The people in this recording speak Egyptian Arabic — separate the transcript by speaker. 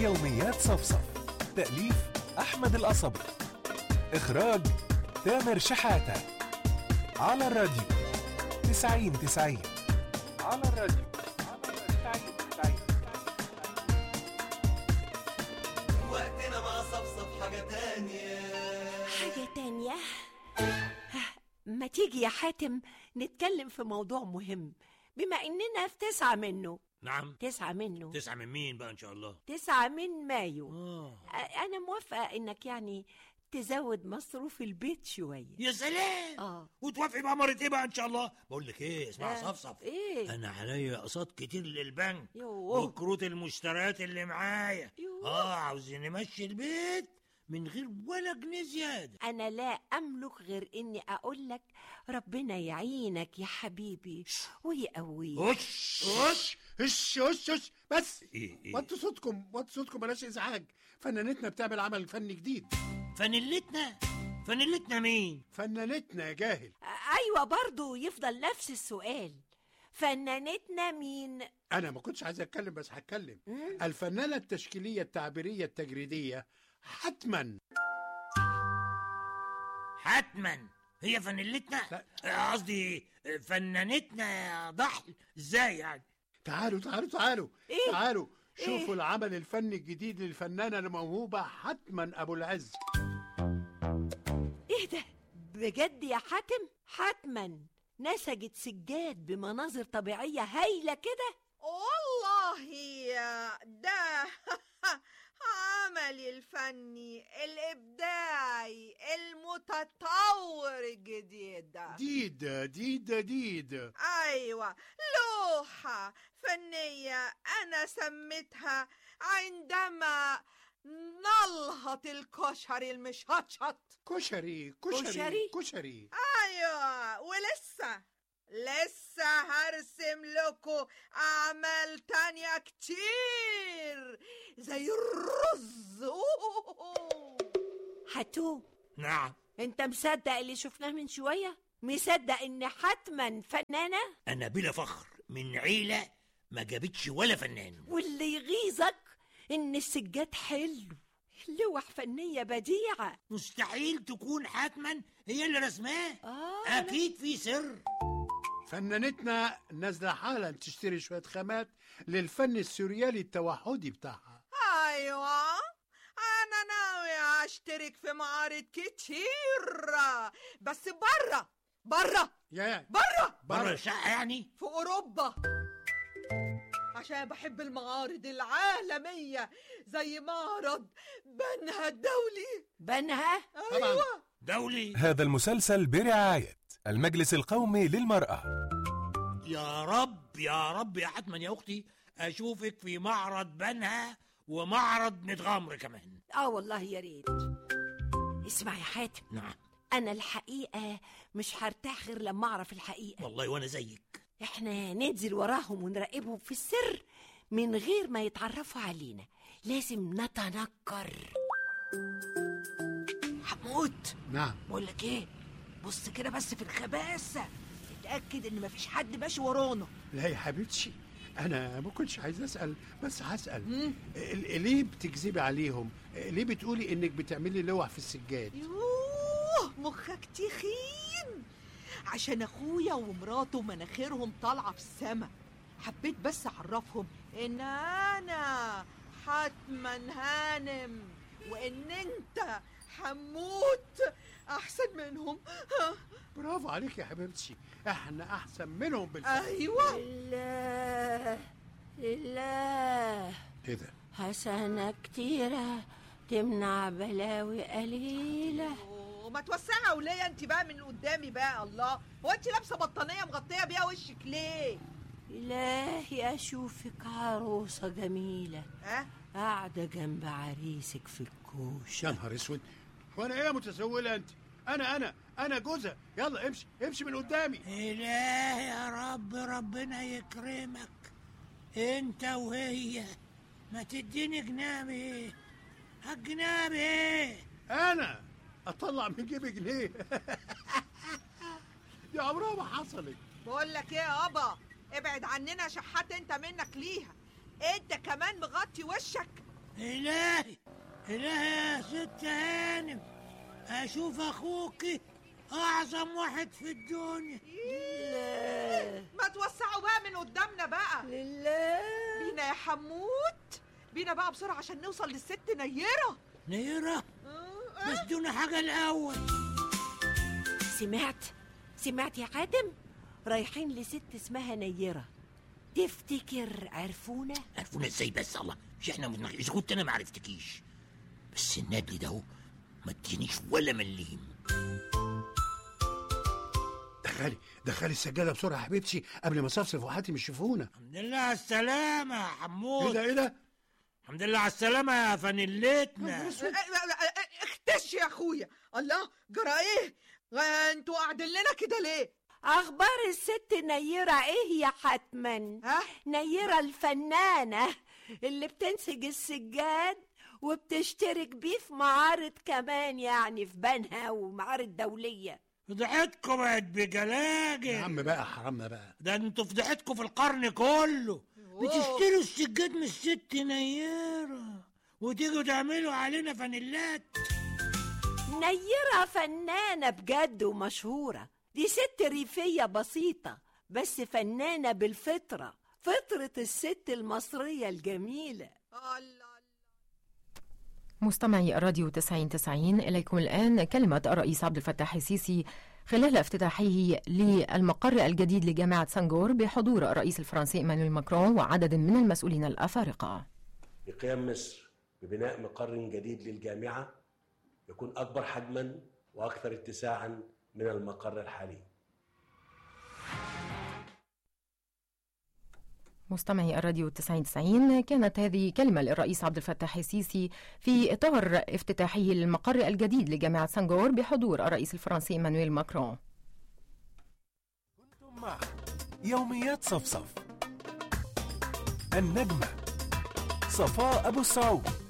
Speaker 1: يوميات صفصف تأليف أحمد القصبي إخراج تامر شحاتة على الراديو تسعين تسعين على الراديو تسعين تسعين
Speaker 2: وقتنا مع صفصف حاجة تانية
Speaker 3: حاجة تانية ما تيجي يا حاتم نتكلم في موضوع مهم بما اننا في تسعة منه
Speaker 4: نعم
Speaker 3: تسعة منه
Speaker 4: تسعة من مين بقى ان شاء الله
Speaker 3: تسعة من مايو
Speaker 4: اه
Speaker 3: أ- انا موافقة انك يعني تزود مصروف البيت شوية
Speaker 4: يا سلام
Speaker 3: اه
Speaker 4: وتوافقي بقى مرة ايه بقى ان شاء الله بقول لك ايه اسمع
Speaker 3: آه،
Speaker 4: صفصف
Speaker 3: ايه
Speaker 4: انا عليا اقساط كتير للبنك
Speaker 3: يوه
Speaker 4: وكروت المشتريات اللي معايا
Speaker 3: يوه.
Speaker 4: اه عاوزين نمشي البيت من غير ولا جنيه زياده
Speaker 3: انا لا املك غير اني اقول لك ربنا يعينك يا حبيبي ويقويك
Speaker 4: وش وش
Speaker 5: هش هش هش بس
Speaker 4: ايه ايه
Speaker 5: وطوا صوتكم وطوا صوتكم بلاش ازعاج فنانتنا بتعمل عمل فني جديد
Speaker 4: فانيلتنا فانيلتنا مين
Speaker 5: فنانتنا يا جاهل
Speaker 3: ايوه برضو يفضل نفس السؤال فنانتنا مين
Speaker 5: انا ما كنتش عايز اتكلم بس هتكلم
Speaker 3: مم؟
Speaker 5: الفنانه التشكيليه التعبيريه التجريديه حتما
Speaker 4: حتما هي فانيلتنا
Speaker 5: لا.
Speaker 4: آه، قصدي فنانتنا يا ضحل ازاي يعني
Speaker 5: تعالوا تعالوا تعالوا
Speaker 3: إيه؟
Speaker 5: تعالوا
Speaker 3: إيه؟
Speaker 5: شوفوا العمل الفني الجديد للفنانه الموهوبه حتما ابو العز
Speaker 3: ايه ده بجد يا حاتم حتما نسجت سجاد بمناظر طبيعية هايلة كده
Speaker 6: والله ده عملي الفني الإبداعي المتطور الجديد ده
Speaker 5: ديد ديد ديد
Speaker 6: أيوة لوحة فنية أنا سميتها عندما نلهط الكشري المشطشط
Speaker 5: كشري كشري
Speaker 3: كشري؟
Speaker 5: كشري
Speaker 6: أيوة ولسه لسه هرسم لكم أعمال تانية كتير زي الرز أوه.
Speaker 3: حتو
Speaker 4: نعم
Speaker 3: انت مصدق اللي شفناه من شوية مصدق ان حتما فنانة
Speaker 4: انا بلا فخر من عيله ما جابتش ولا فنان
Speaker 3: واللي يغيظك ان السجاد حلو لوح فنية بديعة
Speaker 4: مستحيل تكون حتما هي اللي رسماه
Speaker 3: آه
Speaker 4: اكيد في سر
Speaker 5: فنانتنا نازله حالا تشتري شويه خامات للفن السوريالي التوحدي بتاعها
Speaker 6: أيوة أنا ناوي أشترك في معارض كتير بس برا برا
Speaker 5: يا
Speaker 6: برا
Speaker 4: بره الشقه يعني
Speaker 6: في أوروبا عشان بحب المعارض العالمية زي معرض بنها الدولي
Speaker 3: بنها
Speaker 6: أيوة
Speaker 4: دولي
Speaker 1: هذا المسلسل برعاية المجلس القومي للمرأة
Speaker 4: يا رب يا رب يا حتما يا اختي اشوفك في معرض بنها ومعرض متغمر كمان
Speaker 3: اه والله يا ريت اسمع يا حاتم
Speaker 4: نعم
Speaker 3: انا الحقيقة مش هرتاح غير لما اعرف الحقيقة
Speaker 4: والله وانا زيك
Speaker 3: احنا ننزل وراهم ونراقبهم في السر من غير ما يتعرفوا علينا لازم نتنكر
Speaker 6: حمود
Speaker 5: نعم
Speaker 6: بقول لك ايه بص كده بس في الخباثة اتأكد ان مفيش حد ماشي ورانا
Speaker 5: لا يا حبيبتي انا ما كنتش عايز اسال بس هسال ال- ليه بتكذبي عليهم ليه بتقولي انك بتعملي لوح في السجاد
Speaker 6: يوه مخك تخين عشان اخويا ومراته مناخيرهم طالعه في السما حبيت بس اعرفهم ان انا حتما هانم وان انت حموت احسن منهم
Speaker 5: برافو عليك يا حبيبتي احنا احسن منهم بالفعل
Speaker 6: ايوه
Speaker 3: لا لا
Speaker 5: ايه ده
Speaker 3: حسنة كتيرة تمنع بلاوي قليلة
Speaker 6: وما توسعها وليا انت بقى من قدامي بقى الله هو انت لابسه بطانيه مغطيه بيها وشك ليه
Speaker 3: إلهي أشوفك عروسة جميلة
Speaker 6: ها
Speaker 3: قاعدة جنب عريسك في الكوش
Speaker 5: يا نهار اسود وانا ايه يا متسوله انت انا انا انا جوزها يلا امشي امشي من قدامي
Speaker 4: اله يا رب ربنا يكرمك انت وهي ما تديني جنابي الجنابي
Speaker 5: انا اطلع من جيبي جنيه دي عمرها ما حصلت
Speaker 6: بقول لك ايه يابا ابعد عننا شحات انت منك ليها انت كمان مغطي وشك
Speaker 4: إلهي إلهي يا ست هانم أشوف أخوك أعظم واحد في الدنيا
Speaker 3: لله
Speaker 6: ما توسعوا بقى من قدامنا بقى
Speaker 3: لله
Speaker 6: بينا يا حموت بينا بقى بسرعة عشان نوصل للست نيرة
Speaker 4: نيرة
Speaker 6: آه،
Speaker 4: بس دون حاجة الأول
Speaker 3: سمعت سمعت يا حاتم رايحين لست اسمها نيرة تفتكر عرفونا
Speaker 4: عرفونا ازاي بس الله مش احنا مدمغ... اذا كنت انا ما عرفتكيش بس النادي ده هو ما ادينيش ولا مليم
Speaker 5: دخلي دخلي السجاده بسرعه يا حبيبتي قبل ما صفصف وحاتم يشوفونا
Speaker 4: الحمد لله على السلامة يا
Speaker 5: ايه
Speaker 4: حمود
Speaker 5: ده ايه ده
Speaker 4: الحمد لله على السلامة يا فانيلتنا
Speaker 6: آه، آه، آه، اختش يا اخويا الله جرى ايه آه، انتوا قاعدين لنا كده ليه
Speaker 3: اخبار الست نيرة ايه يا حتما
Speaker 6: ها
Speaker 3: نيرة الفنانة اللي بتنسج السجاد وبتشترك بيه في معارض كمان يعني في بنها ومعارض دولية
Speaker 4: فضحتكم بقت
Speaker 5: يا
Speaker 4: بجلاجل
Speaker 5: عم بقى حرامنا بقى
Speaker 4: ده انتوا فضحتكم في القرن كله بتشتروا السجاد من الست نيرة وتيجوا تعملوا علينا فانيلات
Speaker 3: نيرة فنانة بجد ومشهورة دي ست ريفية بسيطة بس فنانة بالفطرة فطرة الست المصرية الجميلة
Speaker 6: الله
Speaker 7: مستمعي الراديو 90 90 إليكم الآن كلمة الرئيس عبد الفتاح السيسي خلال افتتاحه للمقر الجديد لجامعة سانجور بحضور الرئيس الفرنسي إيمانويل ماكرون وعدد من المسؤولين الأفارقة
Speaker 8: بقيام مصر ببناء مقر جديد للجامعة يكون أكبر حجما وأكثر اتساعا من المقر الحالي
Speaker 7: مستمعي الراديو 90 90 كانت هذه كلمة للرئيس عبد الفتاح السيسي في إطار افتتاحه للمقر الجديد لجامعة سانجور بحضور الرئيس الفرنسي إيمانويل ماكرون
Speaker 1: كنتم مع يوميات صفصف النجمة صفاء أبو السعود